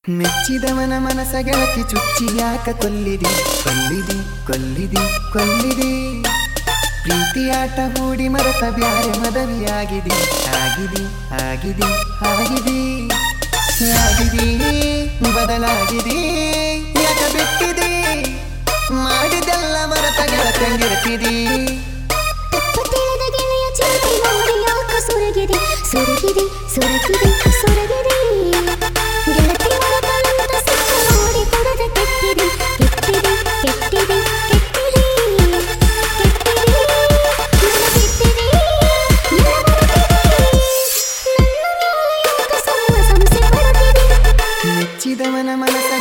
ಮೆಚ್ಚಿದವನ ಮನಸ ಗೆಳತಿ ಚುಚ್ಚಿ ಯಾಕ ಕೊಲ್ಲಿದಿ ಕೊಲ್ಲಿದಿ ಕೊಲ್ಲಿದಿ ಕೊಲ್ಲಿದಿ ಪ್ರೀತಿ ಆಟ ಹೂಡಿ ಮರೆತ ಬ್ಯಾರೆ ಮದವಿಯಾಗಿದಿ ಆಗಿದಿ ಆಗಿದಿ ಆಗಿದಿ ಆಗಿದಿ ಬದಲಾಗಿದಿ ಯಾಕ ಬಿಟ್ಟಿದಿ ಮಾಡಿದೆಲ್ಲ ಮರೆತ ಗೆಳತಿಯಂಗಿರ್ತಿದಿ ತಿಳಿದ ಗೆಳೆಯ ಚಿಂತೆ ನೋಡಿ ಯಾಕ ಸೊರಗಿದೆ ಸೊರಗಿದೆ ಸೊರಗಿದೆ ಸೊರಗಿದೆ ಗೆಳತಿ ಮರತನಂತ ಸಿಕ್ಕ ನೋಡಿ ಕೊಡದ ಕೆಟ್ಟಿದೆ ಕೆಟ್ಟಿದೆ ಕೆಟ್ಟಿದೆ ಕೆಟ್ಟಿದೆ ಕೆಟ್ಟಿದೆ ನನ್ನ ಬಿಟ್ಟಿದೆ ನನ್ನ ಮರೆತಿದೆ ನನ್ನ ಮೇಲೆ ಯಾಕ ಸರ್ವ ಸಂಶಯ ಪಡುತ್ತಿದೆ ಮೆಚ್ಚಿದವನ ಮನಸ